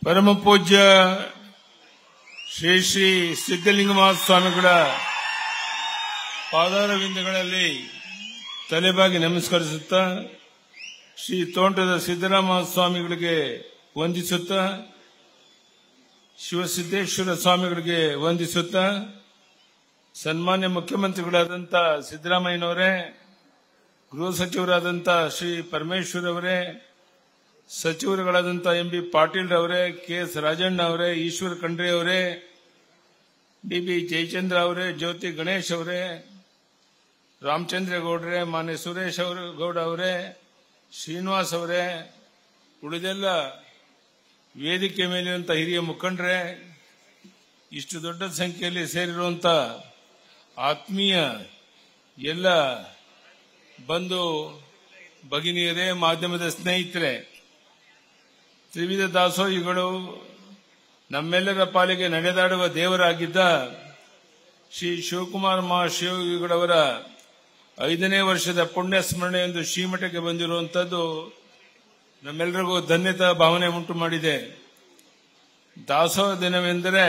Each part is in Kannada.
ಪರಮ ಪೂಜ್ಯ ಶ್ರೀ ಶ್ರೀ ಸಿದ್ದಲಿಂಗ ಮಹಾಸ್ವಾಮಿಗಳ ಪಾದಾರವಿಂದಗಳಲ್ಲಿ ತಲೆಬಾಗಿ ನಮಸ್ಕರಿಸುತ್ತಾ ಶ್ರೀ ತೋಂಟದ ಸಿದ್ದರಾಮ ಸ್ವಾಮಿಗಳಿಗೆ ವಂದಿಸುತ್ತಾ ಶಿವಸಿದ್ದೇಶ್ವರ ಸ್ವಾಮಿಗಳಿಗೆ ವಂದಿಸುತ್ತಾ ಸನ್ಮಾನ್ಯ ಮುಖ್ಯಮಂತ್ರಿಗಳಾದಂಥ ಸಿದ್ದರಾಮಯ್ಯನವರೇ ಗೃಹ ಸಚಿವರಾದಂಥ ಶ್ರೀ ಪರಮೇಶ್ವರ್ ಅವರೇ ಸಚಿವರುಗಳಾದಂಥ ಎಂ ಬಿ ಪಾಟೀಲ್ ಅವರೇ ಕೆ ಎಸ್ ರಾಜಣ್ಣ ಅವರೇ ಈಶ್ವರ ಖಂಡ್ರೆ ಅವರೇ ಡಿ ಬಿ ಜಯಚಂದ್ರ ಅವರೇ ಜ್ಯೋತಿ ಗಣೇಶ್ ಅವರೇ ರಾಮಚಂದ್ರ ಗೌಡ್ರೆ ಮಾನ್ಯ ಸುರೇಶ್ ಅವರು ಗೌಡ ಅವರೇ ಶ್ರೀನಿವಾಸ್ ಅವರೇ ಉಳಿದೆಲ್ಲ ವೇದಿಕೆ ಮೇಲಿರುವಂಥ ಹಿರಿಯ ಮುಖಂಡರೇ ಇಷ್ಟು ದೊಡ್ಡ ಸಂಖ್ಯೆಯಲ್ಲಿ ಸೇರಿರುವಂಥ ಆತ್ಮೀಯ ಎಲ್ಲ ಬಂಧು ಭಗಿನಿಯರೇ ಮಾಧ್ಯಮದ ಸ್ನೇಹಿತರೆ ತ್ರಿವಿಧ ದಾಸೋಹಿಗಳು ನಮ್ಮೆಲ್ಲರ ಪಾಲಿಗೆ ನಡೆದಾಡುವ ದೇವರಾಗಿದ್ದ ಶ್ರೀ ಶಿವಕುಮಾರ ಮಹಾಶಿವಗಳವರ ಐದನೇ ವರ್ಷದ ಪುಣ್ಯ ಸ್ಮರಣೆಯೊಂದು ಶ್ರೀಮಠಕ್ಕೆ ಬಂದಿರುವಂತದ್ದು ನಮ್ಮೆಲ್ಲರಿಗೂ ಧನ್ಯತಾ ಭಾವನೆ ಉಂಟು ಮಾಡಿದೆ ದಾಸೋಹ ದಿನವೆಂದರೆ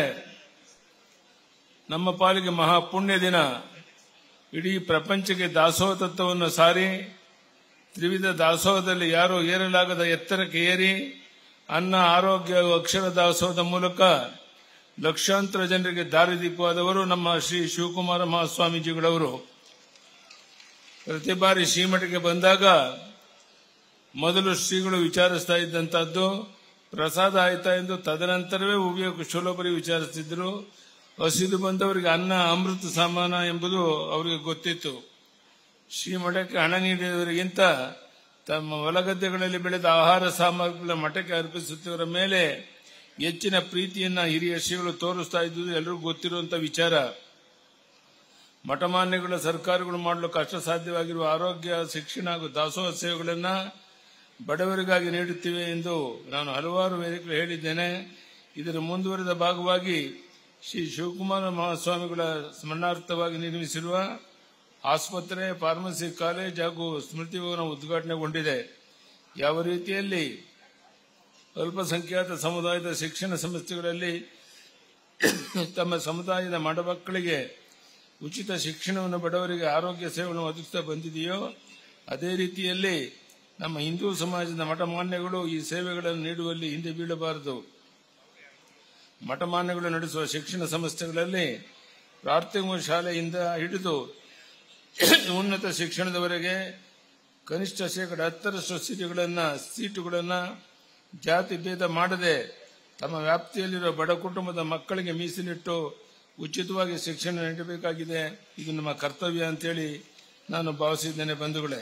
ನಮ್ಮ ಪಾಲಿಗೆ ಮಹಾ ಪುಣ್ಯ ದಿನ ಇಡೀ ಪ್ರಪಂಚಕ್ಕೆ ದಾಸೋಹ ತತ್ವವನ್ನು ಸಾರಿ ತ್ರಿವಿಧ ದಾಸೋಹದಲ್ಲಿ ಯಾರು ಏರಲಾಗದ ಎತ್ತರಕ್ಕೆ ಏರಿ ಅನ್ನ ಆರೋಗ್ಯ ಅಕ್ಷರ ದಾಸೋಹದ ಮೂಲಕ ಲಕ್ಷಾಂತರ ಜನರಿಗೆ ದಾರಿದೀಪವಾದವರು ನಮ್ಮ ಶ್ರೀ ಶಿವಕುಮಾರ ಮಹಾಸ್ವಾಮೀಜಿಗಳವರು ಪ್ರತಿ ಬಾರಿ ಶ್ರೀಮಠಕ್ಕೆ ಬಂದಾಗ ಮೊದಲು ಶ್ರೀಗಳು ವಿಚಾರಿಸ್ತಾ ಇದ್ದಂತಹದ್ದು ಪ್ರಸಾದ ಆಯ್ತಾ ಎಂದು ತದನಂತರವೇ ಉಭಯ ಕುಶಲೋಪರಿ ವಿಚಾರಿಸುತ್ತಿದ್ದರು ಹಸಿದು ಬಂದವರಿಗೆ ಅನ್ನ ಅಮೃತ ಸಮಾನ ಎಂಬುದು ಅವರಿಗೆ ಗೊತ್ತಿತ್ತು ಶ್ರೀಮಠಕ್ಕೆ ಹಣ ನೀಡಿದವರಿಗಿಂತ ತಮ್ಮ ಹೊಲಗದ್ದೆಗಳಲ್ಲಿ ಬೆಳೆದ ಆಹಾರ ಸಾಮಗ್ರಿಗಳ ಮಠಕ್ಕೆ ಅರ್ಪಿಸುತ್ತಿವರ ಮೇಲೆ ಹೆಚ್ಚಿನ ಪ್ರೀತಿಯನ್ನ ಹಿರಿಯ ಶ್ರೀಗಳು ತೋರಿಸ್ತಾ ಇದ್ದುದು ಎಲ್ಲರಿಗೂ ಗೊತ್ತಿರುವಂತಹ ವಿಚಾರ ಮಠಮಾನ್ಯಗಳ ಸರ್ಕಾರಗಳು ಮಾಡಲು ಕಷ್ಟ ಸಾಧ್ಯವಾಗಿರುವ ಆರೋಗ್ಯ ಶಿಕ್ಷಣ ಹಾಗೂ ದಾಸೋಹ ಸೇವೆಗಳನ್ನ ಬಡವರಿಗಾಗಿ ನೀಡುತ್ತಿವೆ ಎಂದು ನಾನು ಹಲವಾರು ವೇದಿಕೆಗಳು ಹೇಳಿದ್ದೇನೆ ಇದರ ಮುಂದುವರೆದ ಭಾಗವಾಗಿ ಶ್ರೀ ಶಿವಕುಮಾರ ಮಹಾಸ್ವಾಮಿಗಳ ಸ್ಮರಣಾರ್ಥವಾಗಿ ನಿರ್ಮಿಸಿರುವ ಆಸ್ಪತ್ರೆ ಫಾರ್ಮಸಿ ಕಾಲೇಜ್ ಹಾಗೂ ಸ್ಮೃತಿ ಭವನ ಉದ್ಘಾಟನೆಗೊಂಡಿದೆ ಯಾವ ರೀತಿಯಲ್ಲಿ ಅಲ್ಪಸಂಖ್ಯಾತ ಸಮುದಾಯದ ಶಿಕ್ಷಣ ಸಂಸ್ಥೆಗಳಲ್ಲಿ ತಮ್ಮ ಸಮುದಾಯದ ಮಕ್ಕಳಿಗೆ ಉಚಿತ ಶಿಕ್ಷಣವನ್ನು ಬಡವರಿಗೆ ಆರೋಗ್ಯ ಸೇವೆಗಳನ್ನು ಒದಗಿಸುತ್ತಾ ಬಂದಿದೆಯೋ ಅದೇ ರೀತಿಯಲ್ಲಿ ನಮ್ಮ ಹಿಂದೂ ಸಮಾಜದ ಮಠಮಾನ್ಯಗಳು ಈ ಸೇವೆಗಳನ್ನು ನೀಡುವಲ್ಲಿ ಹಿಂದೆ ಬೀಳಬಾರದು ಮಠಮಾನ್ಯಗಳು ನಡೆಸುವ ಶಿಕ್ಷಣ ಸಂಸ್ಥೆಗಳಲ್ಲಿ ಪ್ರಾಥಮಿಕ ಶಾಲೆಯಿಂದ ಹಿಡಿದು ಉನ್ನತ ಶಿಕ್ಷಣದವರೆಗೆ ಕನಿಷ್ಠ ಶೇಕಡ ಹತ್ತರಷ್ಟು ಸೀಟುಗಳನ್ನ ಸೀಟುಗಳನ್ನ ಜಾತಿ ಭೇದ ಮಾಡದೆ ತಮ್ಮ ವ್ಯಾಪ್ತಿಯಲ್ಲಿರುವ ಬಡ ಕುಟುಂಬದ ಮಕ್ಕಳಿಗೆ ಮೀಸಲಿಟ್ಟು ಉಚಿತವಾಗಿ ಶಿಕ್ಷಣ ನೀಡಬೇಕಾಗಿದೆ ಇದು ನಮ್ಮ ಕರ್ತವ್ಯ ಅಂತೇಳಿ ನಾನು ಭಾವಿಸಿದ್ದೇನೆ ಬಂಧುಗಳೇ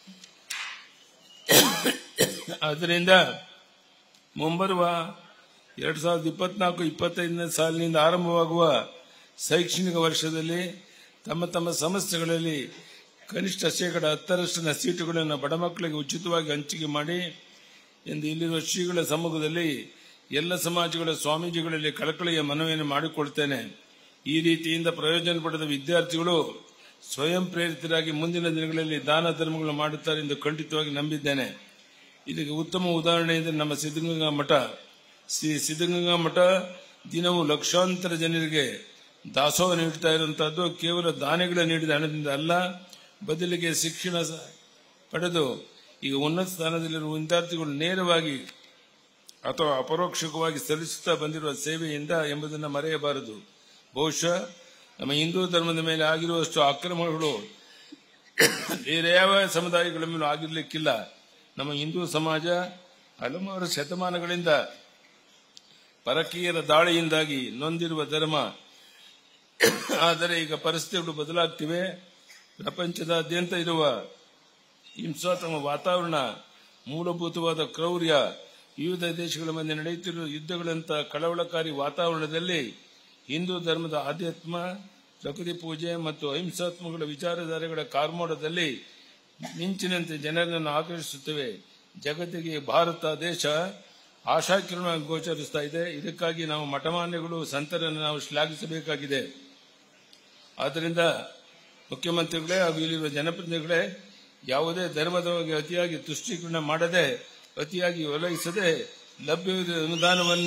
ಆದ್ದರಿಂದ ಮುಂಬರುವ ಎರಡ್ ಸಾವಿರದ ಇಪ್ಪತ್ನಾಲ್ಕು ಇಪ್ಪತ್ತೈದನೇ ಸಾಲಿನಿಂದ ಆರಂಭವಾಗುವ ಶೈಕ್ಷಣಿಕ ವರ್ಷದಲ್ಲಿ ತಮ್ಮ ತಮ್ಮ ಸಂಸ್ಥೆಗಳಲ್ಲಿ ಕನಿಷ್ಠ ಶೇಕಡ ಹತ್ತರಷ್ಟಿನ ಸೀಟುಗಳನ್ನು ಬಡ ಮಕ್ಕಳಿಗೆ ಉಚಿತವಾಗಿ ಹಂಚಿಕೆ ಮಾಡಿ ಎಂದು ಇಲ್ಲಿರುವ ಶ್ರೀಗಳ ಸಮ್ಮುಖದಲ್ಲಿ ಎಲ್ಲ ಸಮಾಜಗಳ ಸ್ವಾಮೀಜಿಗಳಲ್ಲಿ ಕಳಕಳಿಯ ಮನವಿಯನ್ನು ಮಾಡಿಕೊಳ್ತೇನೆ ಈ ರೀತಿಯಿಂದ ಪ್ರಯೋಜನ ಪಡೆದ ವಿದ್ಯಾರ್ಥಿಗಳು ಸ್ವಯಂ ಪ್ರೇರಿತರಾಗಿ ಮುಂದಿನ ದಿನಗಳಲ್ಲಿ ದಾನ ಧರ್ಮಗಳನ್ನು ಮಾಡುತ್ತಾರೆ ಎಂದು ಖಂಡಿತವಾಗಿ ನಂಬಿದ್ದೇನೆ ಇದಕ್ಕೆ ಉತ್ತಮ ಉದಾಹರಣೆ ಎಂದರೆ ನಮ್ಮ ಸಿದ್ಧಗಂಗಾ ಮಠ ಶ್ರೀ ಸಿದ್ಧಗಂಗಾ ಮಠ ದಿನವೂ ಲಕ್ಷಾಂತರ ಜನರಿಗೆ ದಾಸೋಹ ನೀಡುತ್ತಾ ಇರುವಂತಹದ್ದು ಕೇವಲ ದಾನಿಗಳ ನೀಡಿದ ಹಣದಿಂದ ಅಲ್ಲ ಬದಲಿಗೆ ಶಿಕ್ಷಣ ಪಡೆದು ಈಗ ಉನ್ನತ ಸ್ಥಾನದಲ್ಲಿರುವ ವಿದ್ಯಾರ್ಥಿಗಳು ನೇರವಾಗಿ ಅಥವಾ ಅಪರೋಕ್ಷಕವಾಗಿ ಸಲ್ಲಿಸುತ್ತಾ ಬಂದಿರುವ ಸೇವೆಯಿಂದ ಎಂಬುದನ್ನು ಮರೆಯಬಾರದು ಬಹುಶಃ ನಮ್ಮ ಹಿಂದೂ ಧರ್ಮದ ಮೇಲೆ ಆಗಿರುವಷ್ಟು ಆಕ್ರಮಣಗಳು ಬೇರೆ ಯಾವ ಸಮುದಾಯಗಳ ಮೇಲೂ ಆಗಿರ್ಲಿಕ್ಕಿಲ್ಲ ನಮ್ಮ ಹಿಂದೂ ಸಮಾಜ ಹಲವಾರು ಶತಮಾನಗಳಿಂದ ಪರಕೀಯರ ದಾಳಿಯಿಂದಾಗಿ ನೊಂದಿರುವ ಧರ್ಮ ಆದರೆ ಈಗ ಪರಿಸ್ಥಿತಿಗಳು ಬದಲಾಗ್ತಿವೆ ಪ್ರಪಂಚದಾದ್ಯಂತ ಇರುವ ಹಿಂಸಾತ್ಮಕ ವಾತಾವರಣ ಮೂಲಭೂತವಾದ ಕ್ರೌರ್ಯ ವಿವಿಧ ದೇಶಗಳ ಮಧ್ಯೆ ನಡೆಯುತ್ತಿರುವ ಯುದ್ಧಗಳಂತ ಕಳವಳಕಾರಿ ವಾತಾವರಣದಲ್ಲಿ ಹಿಂದೂ ಧರ್ಮದ ಆಧ್ಯಾತ್ಮ ಪ್ರಕೃತಿ ಪೂಜೆ ಮತ್ತು ಅಹಿಂಸಾತ್ಮಕ ವಿಚಾರಧಾರೆಗಳ ಕಾರ್ಮೋಡದಲ್ಲಿ ಮಿಂಚಿನಂತೆ ಜನರನ್ನು ಆಕರ್ಷಿಸುತ್ತವೆ ಜಗತ್ತಿಗೆ ಭಾರತ ದೇಶ ಆಶಾಕಿರಣವಾಗಿ ಗೋಚರಿಸ್ತಾ ಇದೆ ಇದಕ್ಕಾಗಿ ನಾವು ಮಠಮಾನ್ಯಗಳು ಸಂತರನ್ನು ನಾವು ಶ್ಲಾಘಿಸಬೇಕಾಗಿದೆ ಆದ್ದರಿಂದ ಮುಖ್ಯಮಂತ್ರಿಗಳೇ ಹಾಗೂ ಇಲ್ಲಿರುವ ಜನಪ್ರತಿನಿಧಿಗಳೇ ಯಾವುದೇ ಧರ್ಮದ ಬಗ್ಗೆ ಅತಿಯಾಗಿ ತುಷ್ಟೀಕರಣ ಮಾಡದೆ ಅತಿಯಾಗಿ ಒಲಗಿಸದೆ ಲಭ್ಯವಿರುವ ಅನುದಾನವನ್ನ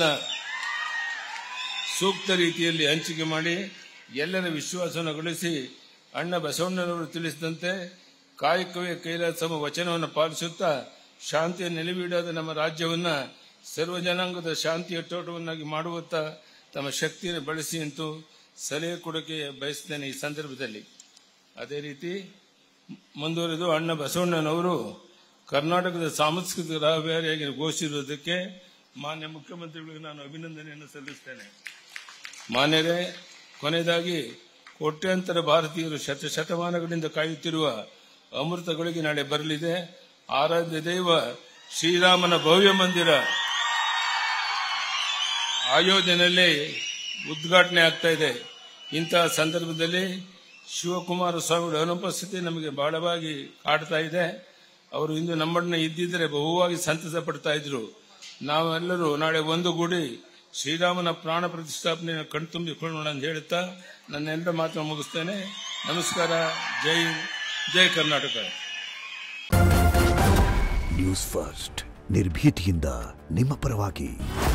ಸೂಕ್ತ ರೀತಿಯಲ್ಲಿ ಹಂಚಿಕೆ ಮಾಡಿ ಎಲ್ಲರ ವಿಶ್ವಾಸವನ್ನು ಗಳಿಸಿ ಅಣ್ಣ ಬಸವಣ್ಣನವರು ತಿಳಿಸಿದಂತೆ ಕಾಯಕವೇ ಕೈಲಾಸಮ ವಚನವನ್ನು ಪಾಲಿಸುತ್ತಾ ಶಾಂತಿಯ ನೆಲೆವೀಡಾದ ನಮ್ಮ ರಾಜ್ಯವನ್ನ ಸರ್ವ ಜನಾಂಗದ ಶಾಂತಿಯ ತೋಟವನ್ನಾಗಿ ಮಾಡುವತ್ತ ತಮ್ಮ ಶಕ್ತಿಯನ್ನು ಬಳಸಿ ಅಂತೂ ಸಲಹೆ ಕೊಡಕ್ಕೆ ಬಯಸ್ತೇನೆ ಈ ಸಂದರ್ಭದಲ್ಲಿ ಅದೇ ರೀತಿ ಮುಂದುವರೆದು ಅಣ್ಣ ಬಸವಣ್ಣನವರು ಕರ್ನಾಟಕದ ಸಾಂಸ್ಕೃತಿಕ ರಾಯಭಾರಿಯಾಗಿ ಘೋಷಿಸಿರುವುದಕ್ಕೆ ಮಾನ್ಯ ಮುಖ್ಯಮಂತ್ರಿಗಳಿಗೆ ನಾನು ಅಭಿನಂದನೆಯನ್ನು ಸಲ್ಲಿಸ್ತೇನೆ ಮಾನ್ಯರೇ ಕೊನೆಯದಾಗಿ ಕೋಟ್ಯಾಂತರ ಭಾರತೀಯರು ಶತ ಶತಮಾನಗಳಿಂದ ಕಾಯುತ್ತಿರುವ ಅಮೃತಗಳಿಗೆ ನಾಳೆ ಬರಲಿದೆ ಆರಾಧ್ಯ ದೈವ ಶ್ರೀರಾಮನ ಭವ್ಯ ಮಂದಿರ ಆಯೋಜನೆಯಲ್ಲಿ ಉದ್ಘಾಟನೆ ಆಗ್ತಾ ಇದೆ ಇಂತಹ ಸಂದರ್ಭದಲ್ಲಿ ಶಿವಕುಮಾರ ಸ್ವಾಮಿಗಳ ಅನುಪಸ್ಥಿತಿ ನಮಗೆ ಬಹಳವಾಗಿ ಕಾಡ್ತಾ ಇದೆ ಅವರು ಇಂದು ನಮ್ಮನ್ನ ಇದ್ದಿದ್ದರೆ ಬಹುವಾಗಿ ಸಂತಸ ಪಡ್ತಾ ಇದ್ರು ನಾವೆಲ್ಲರೂ ನಾಳೆ ಒಂದುಗೂಡಿ ಶ್ರೀರಾಮನ ಪ್ರಾಣ ಪ್ರತಿಷ್ಠಾಪನೆಯನ್ನು ಕಣ್ತುಂಬಿಕೊಳ್ಳೋಣ ಅಂತ ಹೇಳುತ್ತಾ ನನ್ನೆಲ್ಲ ಮಾತನ್ನು ಮುಗಿಸ್ತೇನೆ ನಮಸ್ಕಾರ ಜೈ ಜೈ ಕರ್ನಾಟಕ ನ್ಯೂಸ್ ಫಸ್ಟ್ ನಿರ್ಭೀತಿಯಿಂದ ನಿಮ್ಮ ಪರವಾಗಿ